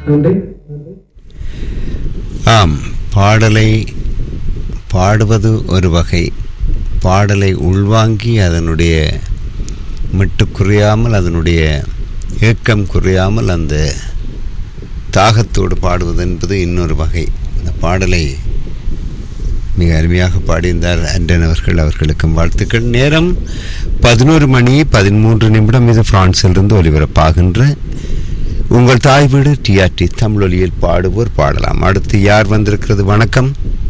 நன்றி ஆம் பாடலை பாடுவது ஒரு வகை பாடலை உள்வாங்கி அதனுடைய மிட்டு குறையாமல் அதனுடைய ஏக்கம் குறையாமல் அந்த தாகத்தோடு பாடுவது என்பது இன்னொரு வகை அந்த பாடலை மிக அருமையாக பாடியிருந்தார் அன்றன் அவர்கள் அவர்களுக்கும் வாழ்த்துக்கள் நேரம் பதினோரு மணி பதிமூன்று நிமிடம் இது பிரான்சிலிருந்து ஒலிபரப்பாகின்ற உங்கள் தாய் வீடு டிஆர்டி தமிழொலியில் பாடுவோர் பாடலாம் அடுத்து யார் வந்திருக்கிறது வணக்கம்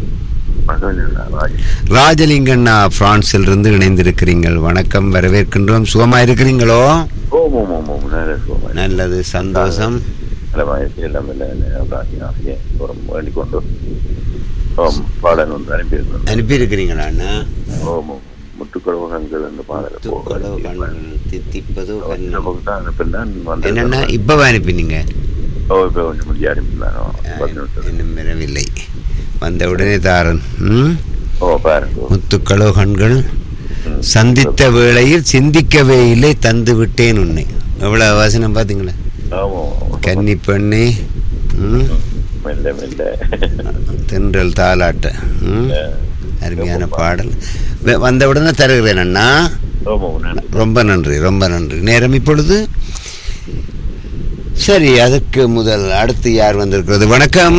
ராஜலிங்கண்ணா பிரான்சிலிருந்து இணைந்திருக்கிறீங்கள் வணக்கம் வரவேற்கின்றோம் சுகமா இருக்கிறீங்களோ ஓம் ஓம் ஓம் ஓம் நல்ல சுகமாக நல்லது சந்தோஷம் நலமாக எல்லாம் இல்லை ஒரு வேண்டிக் கொண்டு ஓம் பாடல் ஒன்று அனுப்பியிருக்கிறோம் அனுப்பியிருக்கிறீங்களா அண்ணா ஓம் ஓம் முட்டுக்கடவுகங்கள் என்று பாடல் துக்களோ கண்கள் தித்திப்பதோ கண்ணு நமக்கு தான் அனுப்பினான் வந்து என்னண்ணா இப்பவா அனுப்பினீங்க ஓ இப்போ கொஞ்சம் முடிய அனுப்பினானோ பத்து நிமிஷம் இன்னும் வரவில்லை வந்த உடனே தாரன் ம் ஓ பாருங்க முத்துக்களோ கண்கள் ம். சந்தித்த வேளையில் சிந்திக்கவே இல்லை தந்து விட்டேன் உன்னை எவ்வளவு வசனம் பார்த்தீங்களா ஆமாம் ஆமாம். கன்னி பெண்ணே ம், மெல்ல மெல்ல தென்றல் தாலாட்ட ம், அருமையான பாடல் வ- வந்த உடனே தருகிறேன் அண்ணா ஓம் நன்றி ரொம்ப நன்றி ரொம்ப நன்றி நேரம் இப்பொழுது சரி அதுக்கு முதல் அடுத்து யார் வந்திருக்கிறது வணக்கம்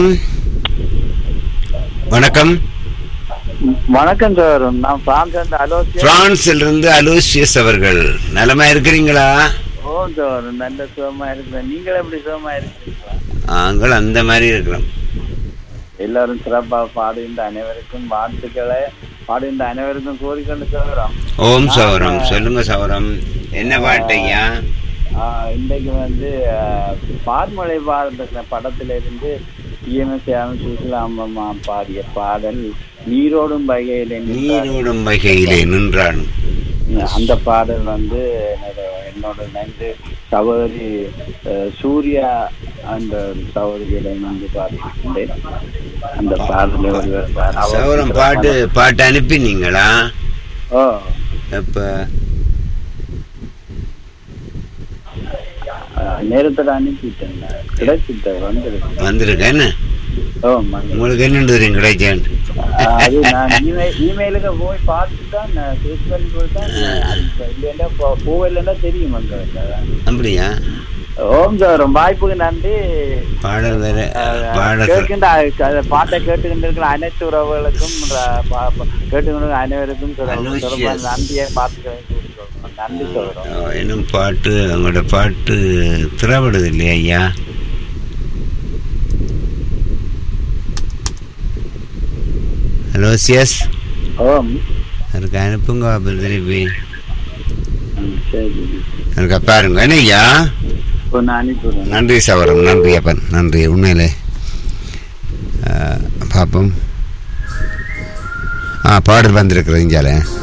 வணக்கம் வணக்கம் சார் நான் பிரான்ஸ் இருந்து அலோசியா பிரான்சில் இருந்து அலோசியஸ் அவர்கள் நலமா இருக்கிறீங்களா ஓ சார் நல்ல சுகமா இருக்கிறேன் நீங்கள் எப்படி சுகமா இருக்கிறீங்களா நாங்கள் அந்த மாதிரி இருக்கிறோம் எல்லாரும் சிறப்பாக பாடுகின்ற அனைவருக்கும் வாழ்த்துக்களை பாடுகின்ற அனைவருக்கும் கோரிக்கொண்டு சொல்கிறோம் ஓம் சௌரம் சொல்லுங்க சௌரம் என்ன பாட்டையா ஆஹ் இன்றைக்கு வந்து ஆஹ், பால்மழை பாடுற படத்துல இருந்து இஎம்எஸ் சுசிலாமம்மா பாடிய பாடல் நீரோடும் வகையில் நீரோடும் வகையிலே நின்றான் அந்த பாடல் வந்து என்னோட என்னோட நன்றி சகோதரி அஹ், சூர்யா அந்த சகோதரிகளை வந்து பாடியிருந்தேன் அந்த பாடலை ஒருவர் பாட- அவர் சௌரம் பாட்டு பாட்டு அனுப்பினீங்களா ஓ எப்ப அஹ், நேரத்துல அனுப்பிட்டேன் கிடைச்சிட்ட வந்துருக்கு வந்திருக்கேன்னு ஓ மணி உங்களுக்கு என்ன தெரியும் கிடைச்சேன் அஹ், அது நான் இமெயில் இமெயிலுக்கு போய் பார்த்து தான் நான் செர்ச் பண்ணி போய் தான் இல்லைன்னா போகலைன்னா தெரியும் அந்த அப்படியா ஓம் சார் வாய்ப்புக்கு நன்றி பாடல் வேற பாடல் கேட்கின்ற அஹ் பாட்டை கேட்டுக்கிட்டு இருக்கிற அனைத்து உறவுகளுக்கும் ர- பா- பா- கேட்டுக்கிட்டு அனைவருக்கும் சொல்ல- Anusias. சொல்ல நன்றியை பார்த்து நன்றி சொல்றோம் இன்னும் பாட்டு உங்களோட பாட்டு திறப்படுது இல்லையா ஐயா ஹலோ சியஸ் ஓம் அதுக்கு அனுப்புங்க அப்புறம் திருப்பி ம், சரி அதுக்கு பாருங்க என்ன ஐயா இப்போ நான் அனுப்பிடுறேன் நன்றி சவரம் நன்றி அப்பன் நன்றி உண்மையிலே ஆ, பார்ப்போம் ஆ பாடல் வந்திருக்கிறது இங்கால